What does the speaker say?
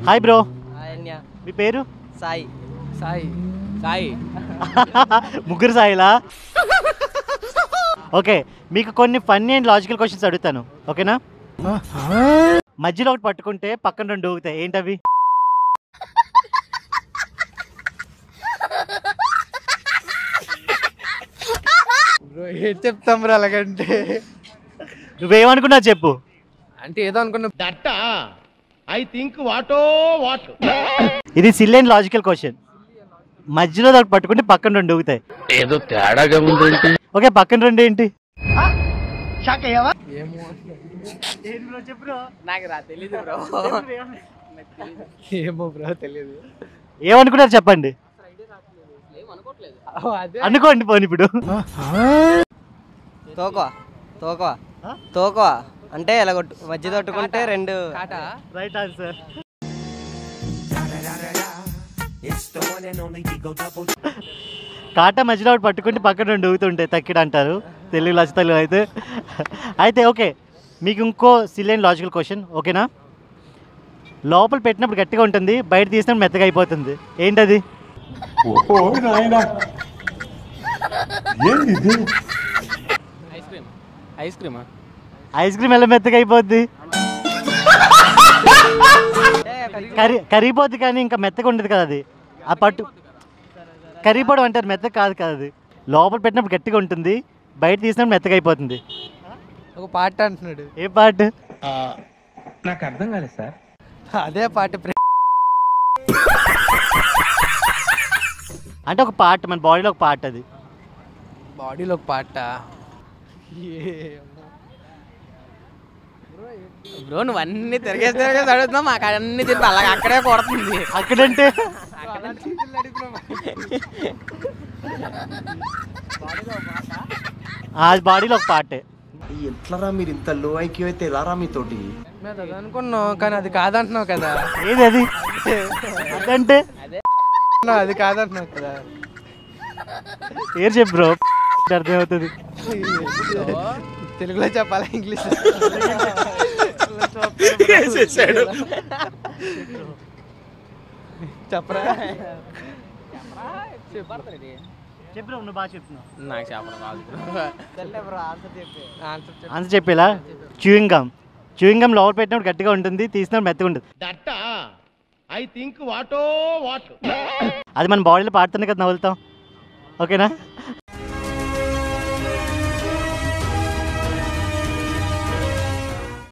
Hi bro అన్య మీ పేరు సాయి సాయి సాయి ముగ్గురు సాయిలా ఓకే మీకు కొన్ని ఫన్నీ అండ్ లాజికల్ క్వశ్చన్స్ అడుగుతాను ఓకేనా మధ్యలో ఒకటి పట్టుకుంటే పక్కన రెండు ఊగుతాయి ఏంటవి బ్రో ఏం చెప్తాం బ్రో అలాగంటే నువ్వేమనుకున్నా చెప్పు అంటే ఏదో అనుకున్నా ఇది సిల్ అండ్ లాజికల్ క్వశ్చన్ మధ్యలో ఒకటి పట్టుకుంటే పక్కన రెండు ఊగుతాయి ఏదో తేడాగా ఉందేంటి ఓకే పక్కన రెండు ఏంటి ఏమో నాకు రా తెలీదు బ్రో ఏమో బ్రో తెలియదు ఏమనుకున్నారు చెప్పండి అదే అనుకోండి పోనీ ఇప్పుడు తోకవా తోకవా ఆ? తోకవా అంటే ఇలా కొట్టు మధ్య తట్టుకుంటే రెండు కాటా రైట్ ఆన్సర్ కాటా మధ్యలో ఒకటి పట్టుకుంటే పక్కన రెండు ఊగుతుంటాయి తక్కిడ అంటారు తెలుగు లచ్చ తెలుగు అయితే అయితే ఓకే మీకు ఇంకో సిలియన్ లాజికల్ క్వశ్చన్ ఓకేనా లోపల పెట్టినప్పుడు గట్టిగా ఉంటుంది బయట తీసినప్పుడు మెత్తగా అయిపోతుంది ఏంటది ఐస్ క్రీమ్ ఐస్ క్రీమా ఐస్ క్రీమ్ ఎలా మెత్తగా అయిపోద్ది కరి కరిగిపోద్ది కానీ ఇంకా మెత్తగా ఉండదు కదా అది ఆ పట్టు కరిగిపోవడం అంటారు మెత్తగా కాదు కదా అది లోపల పెట్టినప్పుడు గట్టిగా ఉంటుంది బయట తీసినప్పుడు మెత్తగా అయిపోతుంది ఒక పాట అంటున్నాడు ఏ పార్ట్ నాకు అర్థం కాలేదు సార్ అదే పాట ప్రే- అంటే ఒక పార్ట్ మన బాడీలో ఒక పార్ట్ అది బాడీలో ఒక పాట బ్రో నువ్వు అన్ని తిరిగేసి తిరిగేసి అడుగుతున్నావు మాకు అన్ని తిరిగి అలాగ అక్కడే కొడుతుంది అక్కడంటే ఆ బాడీలో ఒక పార్టే ఎట్లరా మీరు ఇంత లో ఐక్యూ అయితే ఎలారా మీతోటి మేము అది అనుకున్నాం కానీ అది కాదంటున్నావు కదా ఏది అది అదంటే నువ్వు అది కాదంటున్నావు కదా పేరు చెప్పు బ్రో అర్థమవుతుంది తెలుగులో చెప్పాలా ఇంగ్లీష్ చెప్పరా చెప్పు బ్రో నువ్వు బాగా చెప్తున్నావు నాకు చెప్పడం బ్రో ఆన్సర్ చెప్పి ఆన్సర్ చెప్పు ఆన్సర్ చెప్పేలా చూయింగ్ గమ్ చూయింగ్ గమ్ లోపల పెట్టినప్పుడు గట్టిగా ఉంటుంది తీసినప్పుడు మెత్తగా ఉంటుంది ఐ థింక్ వాటో వాట్ అది మన బాడీలో పాడుతుంది కదా నవ్వులుతాం ఓకేనా